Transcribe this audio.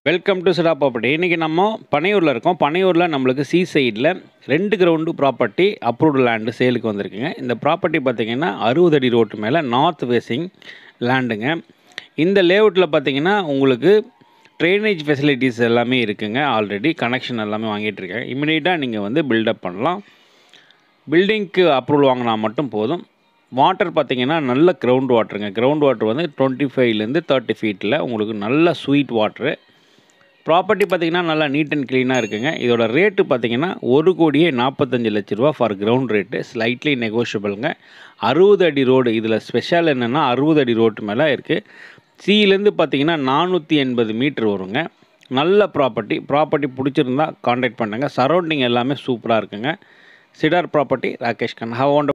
welcome to சிடா property இன்றைக்கி நம்ம பனையூரில் இருக்கோம் பனையூரில் நம்மளுக்கு சி சைடில் ரெண்டு கிரவுண்டு ப்ராப்பர்ட்டி அப்ரூவ்டு லேண்டு சேலுக்கு வந்திருக்குங்க இந்த ப்ராப்பர்ட்டி பார்த்திங்கன்னா அறுபது அடி ரோட்டு மேலே நார்த் ஃபேஸிங் லேண்டுங்க இந்த லேஅவுட்டில் பார்த்திங்கன்னா உங்களுக்கு ட்ரைனேஜ் ஃபெசிலிட்டிஸ் எல்லாமே இருக்குங்க ஆல்ரெடி கனெக்ஷன் எல்லாமே வாங்கிட்டு இருக்கேன் இமிடியேட்டாக நீங்கள் வந்து பில்டப் பண்ணலாம் பில்டிங்க்கு அப்ரூவல் வாங்கினா மட்டும் போதும் வாட்டர் பார்த்தீங்கன்னா நல்ல கிரவுண்ட் வாட்டருங்க கிரவுண்ட் வாட்டர் வந்து டுவெண்ட்டி ஃபைவ்லேருந்து தேர்ட்டி ஃபீட்டில் உங்களுக்கு நல்ல ஸ்வீட் வாட்ரு ப்ராப்பர்ட்டி பார்த்தீங்கன்னா நல்லா நீட் அண்ட் க்ளீனாக இருக்குங்க இதோட ரேட்டு பார்த்தீங்கன்னா ஒரு கோடியே நாற்பத்தஞ்சு லட்ச ரூபா ஃபார் கிரவுண்ட் ரேட்டு ஸ்லைட்லி நெகோஷியபிளுங்க அறுபது அடி ரோடு இதில் ஸ்பெஷல் என்னென்னா அறுபது அடி ரோட்டு மேலே இருக்குது சியிலேருந்து பார்த்தீங்கன்னா நானூற்றி எண்பது மீட்ரு வருங்க நல்ல ப்ராப்பர்ட்டி ப்ராப்பர்ட்டி பிடிச்சிருந்தா காண்டாக்ட் பண்ணுங்கள் சரௌண்டிங் எல்லாமே சூப்பராக இருக்குங்க சிடார் ப்ராப்பர்ட்டி ராகேஷ் கன் ஹவ்